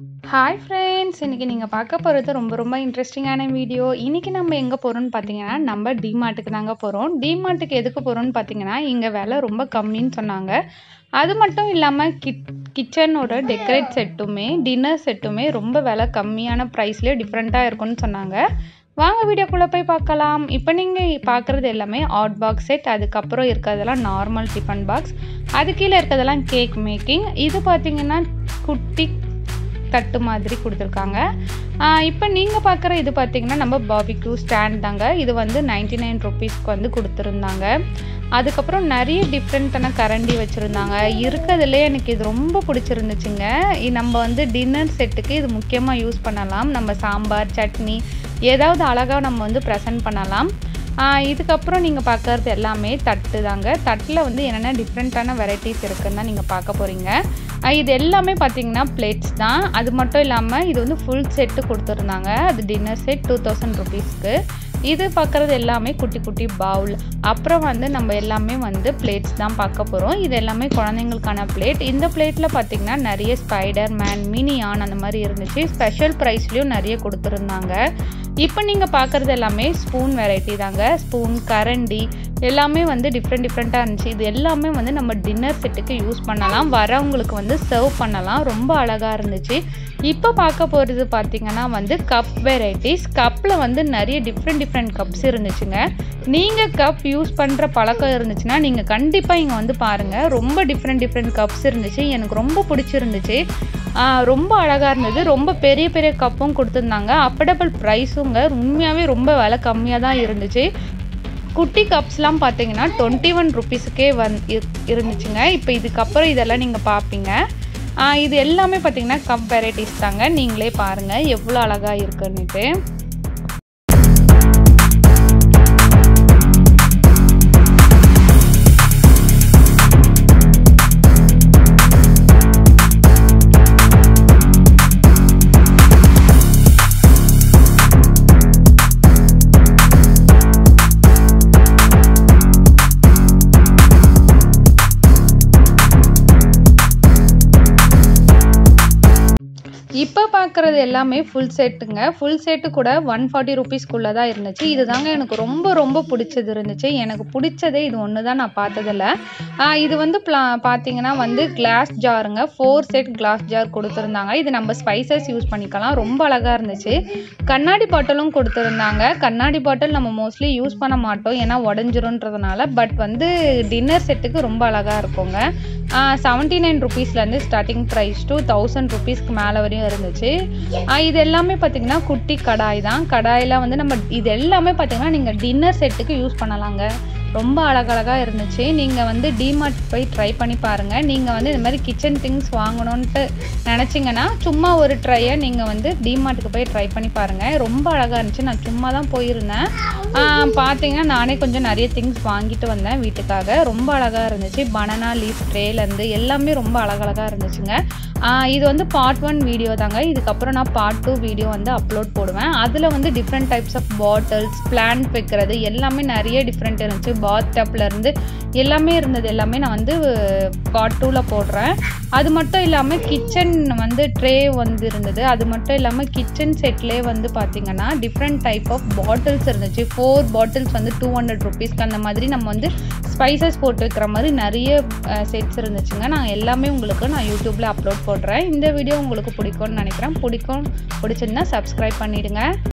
hi friends இன்றைக்கி நீங்கள் பார்க்க போகிறது ரொம்ப ரொம்ப இன்ட்ரெஸ்டிங்கான வீடியோ இன்றைக்கி நம்ம எங்கே போகிறோம்னு பார்த்தீங்கன்னா நம்ம டிமார்ட்டுக்கு தாங்க போகிறோம் டிமார்ட்டுக்கு எதுக்கு போகிறோம்னு பார்த்தீங்கன்னா இங்கே விலை ரொம்ப கம்மின்னு சொன்னாங்க அது மட்டும் இல்லாமல் கிட் கிச்சனோட டெக்கரேட் செட்டுமே டின்னர் செட்டுமே ரொம்ப விலை கம்மியான ப்ரைஸ்லேயே டிஃப்ரெண்ட்டாக இருக்கும்னு சொன்னாங்க வாங்க வீடியோக்குள்ளே போய் பார்க்கலாம் இப்போ நீங்கள் பார்க்குறது எல்லாமே ஹாட் பாக்ஸ் செட் அதுக்கப்புறம் இருக்கிறதெல்லாம் நார்மல் டிஃபன் பாக்ஸ் அது கீழே இருக்கிறதெல்லாம் கேக் மேக்கிங் இது பார்த்தீங்கன்னா குட்டி தட்டு மாதிரி கொடுத்துருக்காங்க இப்போ நீங்கள் பார்க்குற இது பார்த்தீங்கன்னா நம்ம பாபிக்யூ ஸ்டாண்ட் தாங்க இது வந்து நைன்டி நைன் ருபீஸ்க்கு வந்து கொடுத்துருந்தாங்க அதுக்கப்புறம் நிறைய டிஃப்ரெண்ட்டான கரண்டி வச்சுருந்தாங்க இருக்கிறதுலே எனக்கு இது ரொம்ப பிடிச்சிருந்துச்சுங்க இ- நம்ம வந்து டின்னர் செட்டுக்கு இது முக்கியமாக யூஸ் பண்ணலாம் நம்ம சாம்பார் சட்னி ஏதாவது அழகாக நம்ம வந்து ப்ரெசென்ட் பண்ணலாம் ஆஹ் இதுக்கப்புறம் நீங்கள் பார்க்கறது எல்லாமே தட்டு தாங்க தட்டில் வந்து என்னென்ன டிஃப்ரெண்ட்டான வெரைட்டிஸ் இருக்குன்னு தான் நீங்கள் பார்க்க போகிறீங்க இது எல்லாமே பார்த்தீங்கன்னா பிளேட்ஸ் தான் அது மட்டும் இல்லாமல் இது வந்து ஃபுல் செட்டு கொடுத்துருந்தாங்க அது டின்னர் செட் டூ தௌசண்ட் ருபீஸ்க்கு இது பார்க்குறது எல்லாமே குட்டி குட்டி பவுல் அப்புறம் வந்து நம்ம எல்லாமே வந்து பிளேட்ஸ் தான் பார்க்க போகிறோம் இது எல்லாமே குழந்தைங்களுக்கான பிளேட் இந்த பிளேட்டில் பார்த்தீங்கன்னா நிறைய ஸ்பைடர் மேன் மினியான் அந்த மாதிரி இருந்துச்சு ஸ்பெஷல் ப்ரைஸ்லேயும் நிறைய கொடுத்துருந்தாங்க இப்போ நீங்கள் பார்க்குறது எல்லாமே ஸ்பூன் வெரைட்டி தாங்க ஸ்பூன் கரண்டி எல்லாமே வந்து டிஃப்ரெண்ட் டிஃப்ரெண்ட்டாக இருந்துச்சு இது எல்லாமே வந்து நம்ம டின்னர் செட்டுக்கு யூஸ் பண்ணலாம் வரவங்களுக்கு வந்து சர்வ் பண்ணலாம் ரொம்ப அழகாக இருந்துச்சு இப்போ பார்க்க போகிறது பார்த்தீங்கன்னா வந்து கப் வெரைட்டிஸ் கப்பில் வந்து நிறைய டிஃப்ரெண்ட் டிஃப்ரெண்ட் கப்ஸ் இருந்துச்சுங்க நீங்கள் கப் யூஸ் பண்ணுற பழக்கம் இருந்துச்சுன்னா நீங்கள் கண்டிப்பாக இங்கே வந்து பாருங்கள் ரொம்ப டிஃப்ரெண்ட் டிஃப்ரெண்ட் கப்ஸ் இருந்துச்சு எனக்கு ரொம்ப பிடிச்சிருந்துச்சு ஆஹ் ரொம்ப அழகாக இருந்தது ரொம்ப பெரிய பெரிய கப்பும் கொடுத்துருந்தாங்க அஃபர்டபுள் ப்ரைஸுங்க உண்மையாகவே ரொம்ப விலை கம்மியாக தான் இருந்துச்சு குட்டி கப்ஸ்லாம் பார்த்தீங்கன்னா டுவெண்ட்டி ஒன் ருபீஸுக்கே வந் இரு- இருந்துச்சுங்க இப்போ இதுக்கப்புறம் இதெல்லாம் நீங்கள் பார்ப்பீங்க ஆஹ் இது எல்லாமே பார்த்தீங்கன்னா கப் வெரைட்டிஸ் தாங்க நீங்களே பாருங்கள் எவ்வளோ அழகாக இருக்குன்னுட்டு இப்போ பார்க்குறது எல்லாமே ஃபுல் செட்டுங்க ஃபுல் செட்டு கூட ஒன் ஃபார்ட்டி ருபீஸ்க்குள்ளே தான் இருந்துச்சு இது தாங்க எனக்கு ரொம்ப ரொம்ப பிடிச்சது இருந்துச்சு எனக்கு பிடிச்சதே இது ஒன்று தான் நான் பார்த்ததில்ல ஆஹ் இது வந்து ப்ளா பார்த்தீங்கன்னா வந்து கிளாஸ் ஜாருங்க ஃபோர் செட் கிளாஸ் ஜார் கொடுத்துருந்தாங்க இது நம்ம ஸ்பைசஸ் யூஸ் பண்ணிக்கலாம் ரொம்ப அழகாக இருந்துச்சு கண்ணாடி பாட்டிலும் கொடுத்துருந்தாங்க கண்ணாடி பாட்டில் நம்ம மோஸ்ட்லி யூஸ் பண்ண மாட்டோம் ஏன்னா உடஞ்சிருன்றதுனால பட் வந்து டின்னர் செட்டுக்கு ரொம்ப அழகாக இருக்குங்க செவன்ட்டி நைன் ருபீஸ்லேருந்து ஸ்டார்டிங் ப்ரைஸ் டூ தௌசண்ட் ருபீஸ்க்கு மேலே வரையும் இருந்துச்சு ஆஹ் இது எல்லாமே பார்த்தீங்கன்னா குட்டி கடாய் தான் கடாயில் வந்து நம்ம இது எல்லாமே பார்த்தீங்கன்னா நீங்கள் டின்னர் செட்டுக்கு யூஸ் பண்ணலாங்க ரொம்ப அழகழகாக இருந்துச்சு நீங்கள் வந்து டிமார்ட் போய் ட்ரை பண்ணி பாருங்கள் நீங்கள் வந்து இந்த மாதிரி கிச்சன் திங்ஸ் வாங்கணுன்ட்டு நினச்சிங்கன்னா சும்மா ஒரு ட்ரையை நீங்கள் வந்து டிமார்ட்டுக்கு போய் ட்ரை பண்ணி பாருங்கள் ரொம்ப அழகாக இருந்துச்சு நான் சும்மா தான் போயிருந்தேன் ஆஹ் பார்த்தீங்கன்னா நானே கொஞ்சம் நிறைய திங்ஸ் வாங்கிட்டு வந்தேன் வீட்டுக்காக ரொம்ப அழகாக இருந்துச்சு பனானா லீஃப் ட்ரேலேருந்து எல்லாமே ரொம்ப அழகழகாக இருந்துச்சுங்க ஆஹ் இது வந்து பார்ட் ஒன் வீடியோ தாங்க இதுக்கப்புறம் நான் பார்ட் டூ வீடியோ வந்து அப்லோட் போடுவேன் அதில் வந்து different types of bottles plant வைக்கிறது எல்லாமே நிறைய டிஃப்ரெண்ட் இருந்துச்சு பாத் இருந்து எல்லாமே இருந்தது எல்லாமே நான் வந்து பார்ட் டூவில் போடுறேன் அது மட்டும் இல்லாமல் கிச்சன் வந்து ட்ரே வந்து இருந்தது அது மட்டும் இல்லாமல் கிச்சன் செட்லேயே வந்து பார்த்தீங்கன்னா டிஃப்ரெண்ட் டைப் ஆஃப் பாட்டில்ஸ் இருந்துச்சு ஃபோர் பாட்டில்ஸ் வந்து டூ ஹண்ட்ரட் ருபீஸ்க்கு அந்த மாதிரி நம்ம வந்து ஸ்பைசஸ் போட்டு வைக்கிற மாதிரி நிறைய செட்ஸ் இருந்துச்சுங்க நான் எல்லாமே உங்களுக்கு நான் யூடியூப்பில் அப்லோட் போடுறேன் இந்த வீடியோ உங்களுக்கு பிடிக்கும்னு நினைக்கிறேன் பிடிக்கும் பிடிச்சிருந்தா சப்ஸ்கிரைப் பண்ணிடுங்க